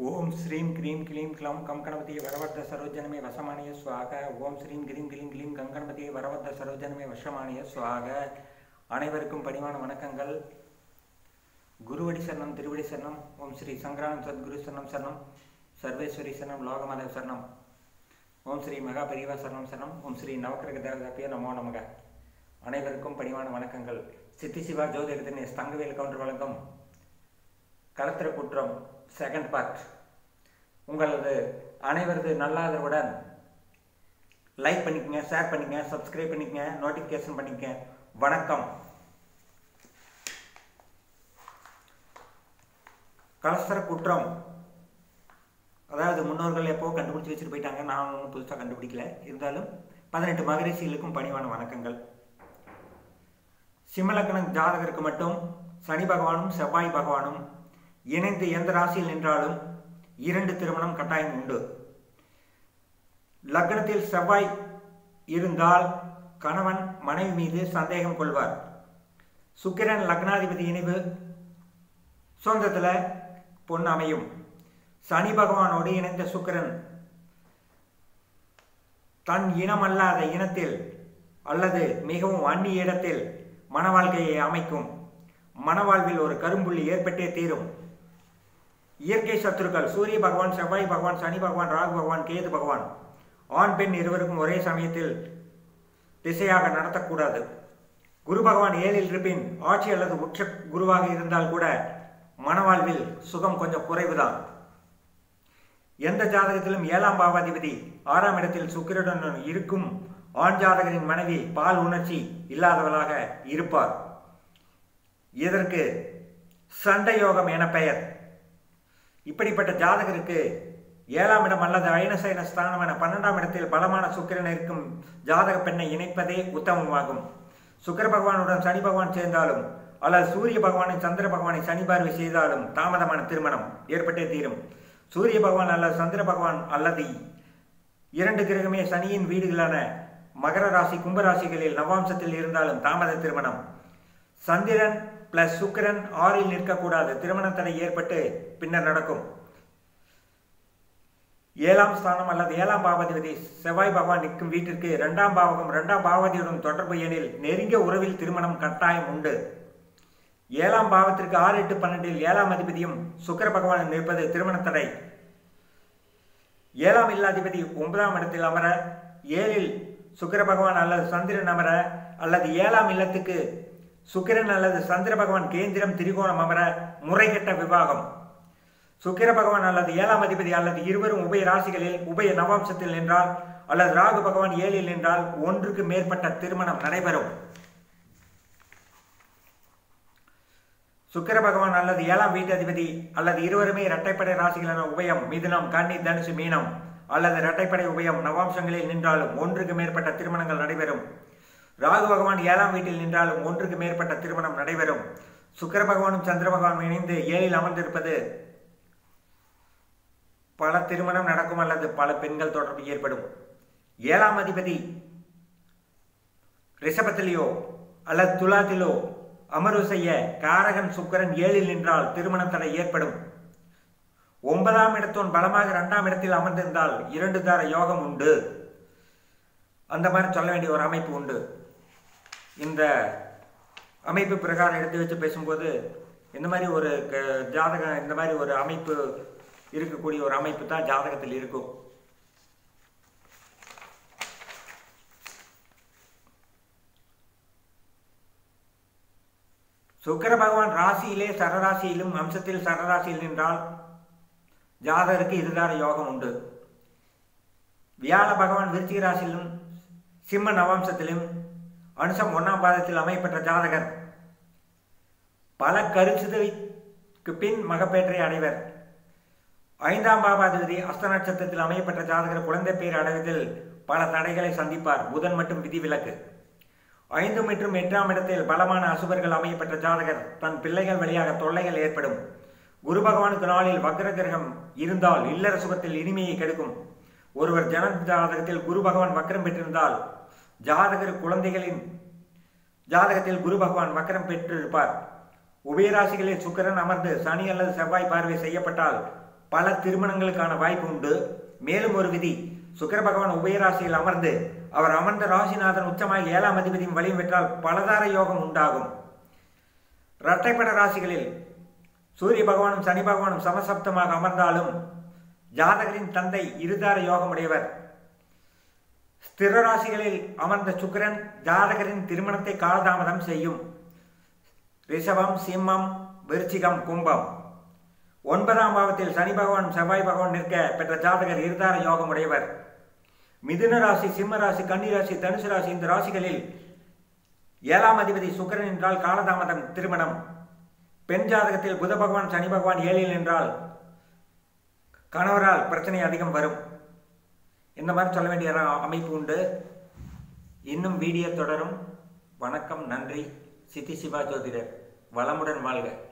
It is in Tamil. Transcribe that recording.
ஓம் ஸ்ரீம் க்ரீம் க்ளீம் க்ளம் கம் கணபதியை வரவர்த்த சரோஜனமே வசமானிய சுவாக ஓம் ஸ்ரீம் க்ரீம் க்ளீம் க்ளீம் கம் கணபதியை வரவர்த்த சரோஜனமே வசமானிய சுவாக அனைவருக்கும் பணிவான வணக்கங்கள் குருவடி சரணம் திருவடி சரணம் ஓம் ஸ்ரீ சங்கரானம் சத்குரு சரணம் சரணம் சர்வேஸ்வரி சரணம் லோகமாதவ சரணம் ஓம் ஸ்ரீ மகா பெரியவா சரணம் சரணம் ஓம் ஸ்ரீ நவக்கிரக தேவதாப்பிய நமோ நமக அனைவருக்கும் பணிவான வணக்கங்கள் சித்தி சிவா ஜோதிடத்தின் எஸ் தங்கவேல் கவுண்டர் வழங்கும் கலத்திர குற்றம் செகண்ட் பார்ட் உங்களது அனைவரது நல்லாதரவுடன் லைக் பண்ணிக்கங்க ஷேர் பண்ணிக்கங்க சப்ஸ்கிரைப் பண்ணிக்கங்க நோட்டிஃபிகேஷன் பண்ணிக்கங்க வணக்கம் கலஸ்தர குற்றம் அதாவது முன்னோர்கள் எப்போ கண்டுபிடிச்சி வச்சுட்டு போயிட்டாங்க நான் ஒன்றும் புதுசாக கண்டுபிடிக்கல இருந்தாலும் பதினெட்டு மகரிஷிகளுக்கும் பணிவான வணக்கங்கள் சிம்மலக்கணம் ஜாதகருக்கு மட்டும் சனி பகவானும் செவ்வாய் பகவானும் இணைந்து எந்த ராசியில் நின்றாலும் இரண்டு திருமணம் கட்டாயம் உண்டு லக்னத்தில் செவ்வாய் இருந்தால் கணவன் மனைவி மீது சந்தேகம் கொள்வார் சுக்கிரன் லக்னாதிபதி இணைவு சொந்தத்தில் பொண்ணு அமையும் சனி பகவானோடு இணைந்த சுக்கிரன் தன் இனமல்லாத இனத்தில் அல்லது மிகவும் அந்நிய இடத்தில் மன வாழ்க்கையை அமைக்கும் மனவாழ்வில் ஒரு கரும்புள்ளி ஏற்பட்டே தீரும் இயற்கை சத்துருக்கள் சூரிய பகவான் செவ்வாய் பகவான் சனி பகவான் ராகு பகவான் கேது பகவான் ஆண் பெண் இருவருக்கும் ஒரே சமயத்தில் திசையாக நடத்தக்கூடாது குரு பகவான் ஏழில் இருப்பின் ஆட்சி அல்லது உச்ச குருவாக இருந்தால் கூட மனவாழ்வில் சுகம் கொஞ்சம் குறைவுதான் எந்த ஜாதகத்திலும் ஏழாம் பாவாதிபதி ஆறாம் இடத்தில் சுக்கிரடன் இருக்கும் ஆண் ஜாதகரின் மனைவி பால் உணர்ச்சி இல்லாதவளாக இருப்பார் இதற்கு சண்டை யோகம் என பெயர் இப்படிப்பட்ட ஜாதகருக்கு ஏழாம் இடம் அல்லது அயனசயன ஸ்தானம் என பன்னெண்டாம் இடத்தில் பலமான சுக்கிரன் இருக்கும் ஜாதக பெண்ணை இணைப்பதே உத்தமமாகும் சுக்கர பகவானுடன் சனி பகவான் சேர்ந்தாலும் அல்லது சூரிய பகவானை சந்திர பகவானை சனி பார்வை செய்தாலும் தாமதமான திருமணம் ஏற்பட்டே தீரும் சூரிய பகவான் அல்லது சந்திர பகவான் அல்லது இரண்டு கிரகமே சனியின் வீடுகளான மகர ராசி கும்பராசிகளில் நவாம்சத்தில் இருந்தாலும் தாமத திருமணம் சந்திரன் பிளஸ் சுக்கிரன் ஆறில் நிற்கக்கூடாது திருமண தடை ஏற்பட்டு பின்னர் நடக்கும் ஏழாம் ஸ்தானம் அல்லது ஏழாம் பாவதிபதி செவ்வாய் பகவான் நிற்கும் வீட்டிற்கு இரண்டாம் பாவகம் இரண்டாம் பாவதியுடன் தொடர்பு எனில் நெருங்கிய உறவில் திருமணம் கட்டாயம் உண்டு ஏழாம் பாவத்திற்கு ஆறு எட்டு பன்னெண்டில் ஏழாம் அதிபதியும் சுக்கர பகவான் நிற்பது திருமண தடை ஏழாம் இல்லாதிபதி ஒன்பதாம் இடத்தில் அமர ஏழில் சுக்கர பகவான் அல்லது சந்திரன் அமர அல்லது ஏழாம் இல்லத்துக்கு சுக்கிரன் அல்லது சந்திர பகவான் கேந்திரம் திரிகோணம் அமர முறைகெட்ட விவாகம் சுக்கிர பகவான் அல்லது ஏழாம் அதிபதி அல்லது இருவரும் உபய ராசிகளில் உபய நவாம்சத்தில் நின்றால் அல்லது ராகு பகவான் ஏழில் நின்றால் ஒன்றுக்கு மேற்பட்ட திருமணம் நடைபெறும் சுக்கிர பகவான் அல்லது ஏழாம் வீட்டு அதிபதி அல்லது இருவருமே இரட்டைப்படை ராசிகளான உபயம் மிதுனம் கன்னி தனுசு மீனம் அல்லது இரட்டைப்படை உபயம் நவாம்சங்களில் நின்றாலும் ஒன்றுக்கு மேற்பட்ட திருமணங்கள் நடைபெறும் ராகு பகவான் ஏழாம் வீட்டில் நின்றாலும் ஒன்றுக்கு மேற்பட்ட திருமணம் நடைபெறும் சுக்கர பகவானும் சந்திர பகவானும் இணைந்து ஏழில் அமர்ந்திருப்பது பல திருமணம் நடக்கும் அல்லது பல பெண்கள் தொடர்பு ஏற்படும் ஏழாம் அதிபதி ரிஷபத்திலேயோ அல்லது துலாத்திலோ அமர்வு செய்ய காரகன் சுக்கரன் ஏழில் நின்றால் திருமண தடை ஏற்படும் ஒன்பதாம் இடத்தோன் பலமாக இரண்டாம் இடத்தில் அமர்ந்திருந்தால் இரண்டு தார யோகம் உண்டு அந்த மாதிரி சொல்ல வேண்டிய ஒரு அமைப்பு உண்டு இந்த அமைப்பு பிரகாரம் எடுத்து வச்சு பேசும்போது இந்த மாதிரி ஒரு ஜாதகம் இந்த மாதிரி ஒரு அமைப்பு இருக்கக்கூடிய ஒரு அமைப்பு தான் ஜாதகத்தில் இருக்கும் சுக்கர பகவான் ராசியிலே சரராசியிலும் அம்சத்தில் சரராசியில் நின்றால் ஜாதகருக்கு இதுதார யோகம் உண்டு வியாழ பகவான் விருச்சிக ராசியிலும் சிம்ம நவாம்சத்திலும் அனுசம் ஒன்னாம் பாதத்தில் அமைப்பெற்ற ஜாதகர் பல கருச்சுதவிக்கு பின் மகப்பேற்றை அடைவர் ஐந்தாம் பாபாதிபதி அஸ்த நட்சத்திரத்தில் அமையப்பட்ட ஜாதகர் குழந்தை பேர் அடைவதில் பல தடைகளை சந்திப்பார் புதன் மற்றும் விதிவிலக்கு ஐந்து மற்றும் எட்டாம் இடத்தில் பலமான அசுபர்கள் அமையப்பட்ட ஜாதகர் தன் பிள்ளைகள் வழியாக தொல்லைகள் ஏற்படும் குரு பகவானுக்கு நாளில் வக்ர கிரகம் இருந்தால் இல்லற சுகத்தில் இனிமையை கெடுக்கும் ஒருவர் ஜன ஜாதகத்தில் குரு பகவான் வக்கரம் பெற்றிருந்தால் ஜாதகர் குழந்தைகளின் ஜாதகத்தில் குரு பகவான் வக்கரம் பெற்றிருப்பார் உபயராசிகளில் சுக்கிரன் அமர்ந்து சனி அல்லது செவ்வாய் பார்வை செய்யப்பட்டால் பல திருமணங்களுக்கான வாய்ப்பு உண்டு மேலும் ஒரு விதி சுக்கிர பகவான் உபயராசியில் அமர்ந்து அவர் அமர்ந்த ராசிநாதன் உச்சமாக ஏழாம் அதிபதியும் வலியும் பெற்றால் பலதார யோகம் உண்டாகும் இரட்டைப்பட ராசிகளில் சூரிய பகவானும் சனி பகவானும் சமசப்தமாக அமர்ந்தாலும் ஜாதகரின் தந்தை இருதார யோகமுடையவர் ஸ்திர ராசிகளில் அமர்ந்த சுக்கிரன் ஜாதகரின் திருமணத்தை காலதாமதம் செய்யும் ரிஷபம் சிம்மம் விருச்சிகம் கும்பம் ஒன்பதாம் பாவத்தில் சனி பகவான் செவ்வாய் பகவான் நிற்க பெற்ற ஜாதகர் இருதார யோகமுடையவர் மிதுன ராசி சிம்ம ராசி கன்னி ராசி தனுசு ராசி இந்த ராசிகளில் ஏழாம் அதிபதி சுக்கிரன் என்றால் காலதாமதம் திருமணம் பெண் ஜாதகத்தில் புத பகவான் சனி பகவான் ஏழில் என்றால் கணவரால் பிரச்சனை அதிகம் வரும் இந்த மாதிரி சொல்ல வேண்டிய அமைப்பு உண்டு இன்னும் வீடியோ தொடரும் வணக்கம் நன்றி சித்தி சிவா ஜோதிடர் வளமுடன் வாழ்க